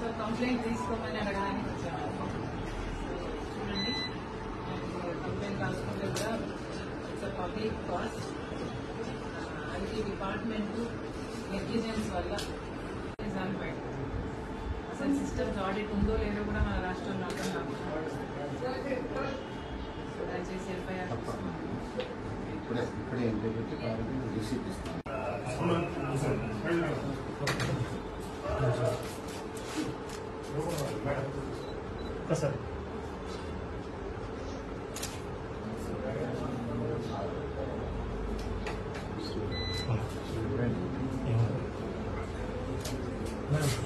so complaint తీసుకోమని అడగడానికి వచ్చాను చూడండి కంప్లైంట్ రాసుకుంటే కూడా it's public cost IT department negligence వల్ల నిజాలు బయట అసలు సిస్టమ్స్ ఆడిట్ ఉందో లేదో కూడా మన రాష్ట్రంలో అర్థం కాదు సో దయచేసి ఎఫ్ఐఆర్ తీసుకోండి ఇప్పుడే ఇప్పుడే ఇంటికి పెట్టి కాబట్టి రిసీట్ ఇస్తాను సార్ మేడం